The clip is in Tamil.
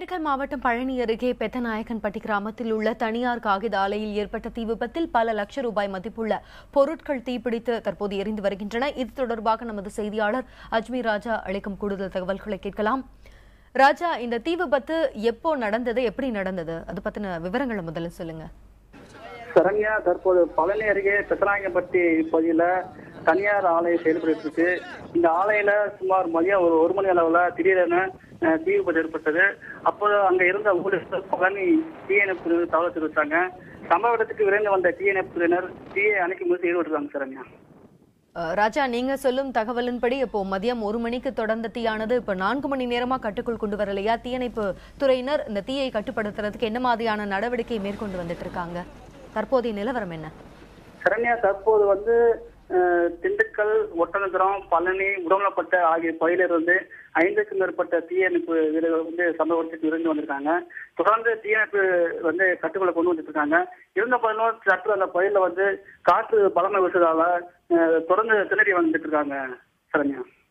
திண்டுக்கல் மாவட்டம் பழனி அருகே பெத்தநாயக்கன்பட்டி கிராமத்தில் உள்ள தனியார் காகித ஆலையில் ஏற்பட்ட தீ விபத்தில் பல லட்சம் ரூபாய் மதிப்புள்ள பொருட்கள் தீப்பிடித்து தற்போது எரிந்து வருகின்றன இது தொடர்பாக நமது செய்தியாளர் அஜ்மீர் ராஜா அளிக்கும் கூடுதல் தகவல்களை கேட்கலாம் ராஜா இந்த தீ விபத்து எப்போ நடந்தது எப்படி நடந்தது அது பத்தின விவரங்களை முதல்ல சொல்லுங்க சரண்யா தற்போது பழனி அருகே பெத்தநாயகம்பட்டி பகுதியில தனியார் ஆலை செயல்பட்டு இருக்கு இந்த ஆலையில சுமார் மதியம் ஒரு ஒரு மணி அளவுல திடீரென அஹ், தீ விபத்து ஏற்பட்டது அப்போது அங்க இருந்த ஊழியர்கள் பழனி தீயணைப்பு தகவல் தெரிவித்தாங்க சம்பவ இடத்துக்கு விரைந்து வந்த தீயணைப்பினர் தீயை அணைக்கும் முயற்சி ஈடுபட்டிருக்காங்க சரண்யா அஹ், ராஜா நீங்க சொல்லும் தகவலின்படி இப்போ மதியம் ஒரு மணிக்கு தொடர்ந்த தீயானது இப்ப நான்கு மணி நேரமா கட்டுக்குள் கொண்டு வரலையா தீயணைப்பு துறையினர் இந்த தீயை கட்டுப்படுத்துறதுக்கு என்ன மாதிரியான நடவடிக்கை மேற்கொண்டு வந்துட்டு இருக்காங்க தற்போதைய நிலவரம் என்ன சரண்யா தற்போது வந்து அஹ், திண்டுக்கல் ஒட்டனபுரம் பழனி உடம்பப்பட்ட ஆகிய பகுதியிலிருந்து ஐந்துக்கும் மேற்பட்ட தீயணைப்பு வீரர்கள் வந்து சம்பவத்துக்கு இருந்து வந்திருக்காங்க தொடர்ந்து தீயணைப்பு வந்து கட்டுக்குள்ள கொண்டு வந்துட்டு இருக்காங்க இருந்த போதிலும் சற்று அந்த பகுதியில வந்து காற்று பலமை விட்டதால அஹ், தொடர்ந்து திணறி வந்துட்டு இருக்காங்க சரண்யா